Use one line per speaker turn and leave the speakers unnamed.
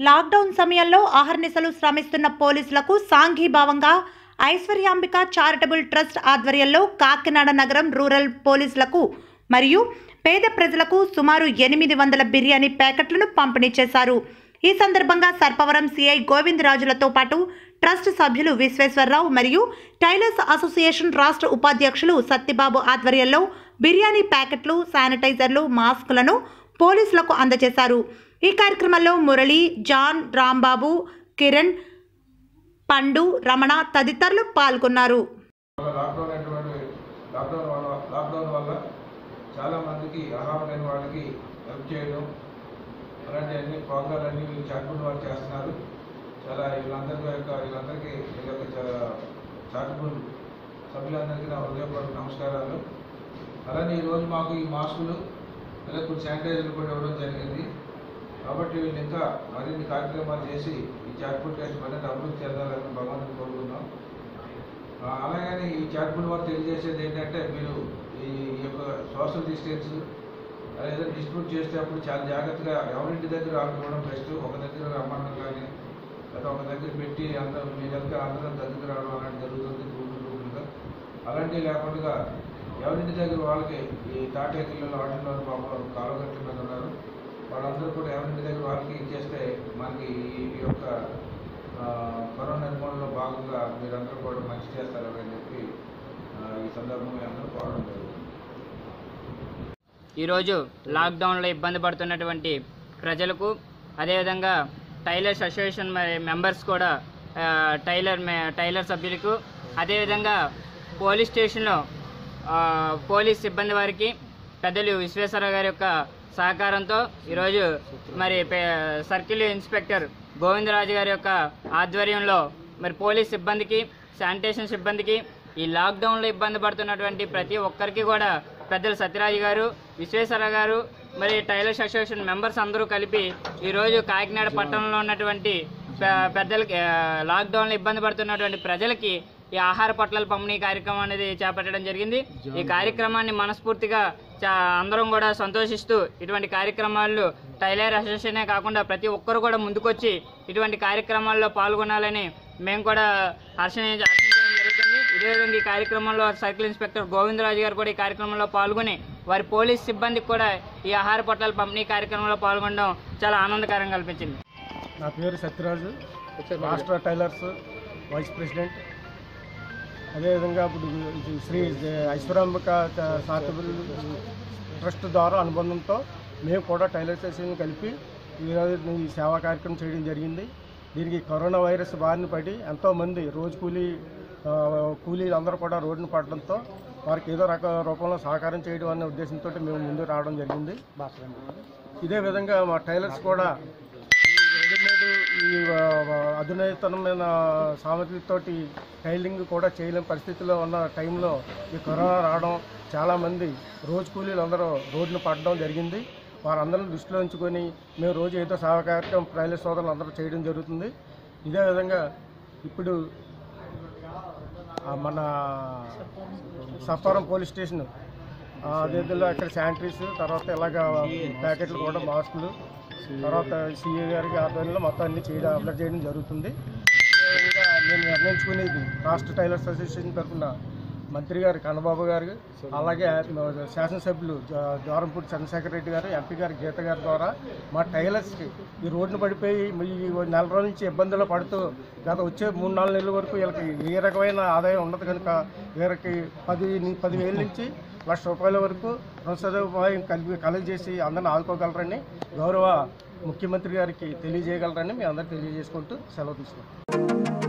lockdown సమయంలో అహర్నిశలు శ్రమిస్తున్న పోలీసులకు సాంఘీభావంగా ఐశ్వర్యాంబిక చారిటబుల్ ట్రస్ట్ ఆధ్వర్యంలో కాకినాడ నగరం రూరల్ పోలీసులకు మరియు పేద ప్రజలకు సుమారు ఎనిమిది వందల బిర్యానీ ప్యాకెట్లను పంపిణీ చేశారు ఈ సందర్భంగా సర్పవరం సిఐ గోవిందరాజులతో పాటు ట్రస్ట్ సభ్యులు విశ్వేశ్వరరావు మరియు టైలర్స్ అసోసియేషన్ రాష్ట్ర ఉపాధ్యక్షులు సత్యబాబు ఆధ్వర్యంలో బిర్యానీ ప్యాకెట్లు శానిటైజర్లు మాస్కులను పోలీసులకు అందజేశారు ఈ కార్యక్రమంలో మురళి జాన్ రాంబాబు కిరణ్ పండు రమణ తదితరులు పాల్గొన్నారు
లాక్డౌన్ అటువంటి లాక్డౌన్ వల్ల లాక్డౌన్ వల్ల చాలా మందికి ఆహారం లేని వాళ్ళకి హెల్ప్ చేయడం అలాంటి అన్ని ప్రోగ్రాలు అన్ని వీళ్ళు చారిటబుల్ వాళ్ళు చేస్తున్నారు చాలా వీళ్ళందరికీ యొక్క వీళ్ళందరికీ వీళ్ళ యొక్క చా- చారిటబుల్ సభ్యులందరికీ నా హృదయపూర్వక నమస్కారాలు అలానే ఈరోజు మాకు ఈ మాస్కులు అలాగే కొన్ని శానిటైజర్లు కూడా ఇవ్వడం జరిగింది కాబట్టి వీళ్ళు ఇంకా మరిన్ని కార్యక్రమాలు చేసి ఈ చారిటబుల్ కేసు మరింత అభివృద్ధి చెందాలని భగవంతుని కోరుకుందాం ఆ, అలాగని ఈ చారిటబుల్ వర్క్ తెలియజేసేది ఏంటంటే మీరు ఈ ఈ యొక్క సోషల్ డిస్టెన్స్ ఏదైనా డిస్ట్రిబ్యూట్ చేసేటప్పుడు చాలా జాగ్రత్తగా ఎవరింటి దగ్గర వాళ్ళకి ఇవ్వడం బెస్ట్ ఒక దగ్గర రమ్మడం కానీ లేదా ఒక దగ్గర పెట్టి అందరూ మీ దగ్గర అందరం దగ్గర రావడం అలాంటి జరుగుతుంది గ్రూపులు గ్రూపులుగా అలాంటివి లేకుండా ఎవరింటి దగ్గర వాళ్ళకి ఈ తాటేకిళ్ళలో వాటిల్లో పాపం కాలుగట్ల మీద ఉన్నారు వాళ్ళందరూ కూడా ఎవరింటి దగ్గర వాళ్ళకి ఇచ్చేస్తే మనకి ఈ ఈ యొక్క ఆ, కరోనా నిర్మూలనలో భాగంగా మీరందరూ కూడా మంచి చేస్తారని చెప్పి ఆ, ఈ సందర్భంగా అందరూ కోరడం జరుగుతుంది
ఈరోజు లాక్డౌన్లో ఇబ్బంది పడుతున్నటువంటి ప్రజలకు అదేవిధంగా టైలర్స్ అసోసియేషన్ మరి మెంబర్స్ కూడా ఆ, టైలర్ మే- టైలర్ సభ్యులకు అదేవిధంగా పోలీస్ స్టేషన్లో ఆ, పోలీస్ సిబ్బంది వారికి పెద్దలు విశ్వేశ్వరరావు గారి యొక్క సహకారంతో ఈరోజు మరి పే- సర్కిల్ ఇన్స్పెక్టర్ గోవిందరాజు గారి యొక్క ఆధ్వర్యంలో మరి పోలీస్ సిబ్బందికి శానిటేషన్ సిబ్బందికి ఈ లాక్డౌన్లో ఇబ్బంది పడుతున్నటువంటి ప్రతి ఒక్కరికి కూడా పెద్దలు సత్యరాజు గారు విశ్వేశ్వర గారు మరి టైలర్స్ అసోసియేషన్ మెంబర్స్ అందరూ కలిపి ఈరోజు కాకినాడ పట్టణంలో ఉన్నటువంటి పె- పెద్దలకి ఆ, లాక్డౌన్లో ఇబ్బంది పడుతున్నటువంటి ప్రజలకి ఈ ఆహార పొట్లాల పంపిణీ కార్యక్రమం అనేది చేపట్టడం జరిగింది ఈ కార్యక్రమాన్ని మనస్ఫూర్తిగా చా అందరం కూడా సంతోషిస్తూ ఇటువంటి కార్యక్రమాలు టైలర్ అసోసియేషనే కాకుండా ప్రతి ఒక్కరు కూడా ముందుకొచ్చి ఇటువంటి కార్యక్రమాల్లో పాల్గొనాలని మేము కూడా హర్షణ హర్షించడం జరుగుతుంది ఇదే విధంగా ఈ కార్యక్రమంలో సర్కిల్ ఇన్స్పెక్టర్ గోవిందరాజు గారు కూడా ఈ కార్యక్రమంలో పాల్గొని వారి పోలీస్ సిబ్బందికి కూడా ఈ ఆహార పొట్లాల పంపిణీ కార్యక్రమంలో పాల్గొనడం చాలా ఆనందకరంగా కల్పించింది
నా పేరు సత్యరాజు రాష్ట్ర టైలర్స్ వైస్ ప్రెసిడెంట్ అదేవిధంగా ఇప్పుడు ఇది శ్రీ ఐశ్వరాంబిక చారిటబుల్ ట్రస్ట్ ద్వారా అనుబంధంతో మేము కూడా టైలర్ అసోసియేషన్ కలిపి ఈరోజు ఈ సేవా కార్యక్రమం చేయడం జరిగింది దీనికి కరోనా వైరస్ బారిన పడి ఎంతోమంది రోజు కూలీ ఆ, కూలీలు అందరూ కూడా రోడ్డున పడడంతో వారికి ఏదో రక రూపంలో సహకారం చేయడం అనే ఉద్దేశంతో మేము ముందు రావడం జరిగింది ఇదే విధంగా మా టైలర్స్ కూడా రెడీమేడ్ ఈ ఆ, అధునాతనమైన సామగ్రితోటి టైలింగ్ కూడా చేయలేని పరిస్థితిలో ఉన్న టైంలో ఈ కరోనా రావడం చాలామంది రోజు కూలీలు అందరూ రోడ్డున పడడం జరిగింది వారందరిని దృష్టిలో ఉంచుకొని మేము రోజు ఏదో సేవా కార్యక్రమం టైలర్ సోదరులు అందరూ చేయడం జరుగుతుంది ఇదే విధంగా ఇప్పుడు ఆ, మన సత్వరం పోలీస్ స్టేషన్ అదే అక్కడ శానిటరీస్ తర్వాత ఇలాగ ప్యాకెట్లు కూడా మాస్కులు తర్వాత సిఏ గారికి ఆధ్వర్యంలో మొత్తం అన్ని చేయడం అప్లై చేయడం జరుగుతుంది ఇదే విధంగా నేను నిర్ణయించుకునేది రాష్ట్ర టైలర్స్ అసోసియేషన్ తరఫున మంత్రి గారు కన్నబాబు గారు అలాగే శాసనసభ్యులు జ- ద్వారంపూడి చంద్రశేఖర్ రెడ్డి గారు ఎంపీ గారు గీత గారి ద్వారా మా టైలర్స్కి ఈ రోడ్డును పడిపోయి ఈ నెల రోజుల నుంచి ఇబ్బందులు పడుతూ గత వచ్చే మూడు నాలుగు నెలల వరకు వీళ్ళకి ఏ రకమైన ఆదాయం ఉండదు కనుక వీళ్ళకి పది ని- పదివేల నుంచి లక్ష రూపాయల వరకు రుణ సదుపాయం కలిపి కలుగజేసి అందరిని ఆదుకోగలరని గౌరవ ముఖ్యమంత్రి గారికి తెలియజేయగలరని మీ అందరికీ తెలియజేసుకుంటూ సెలవు తీసుకుంటాం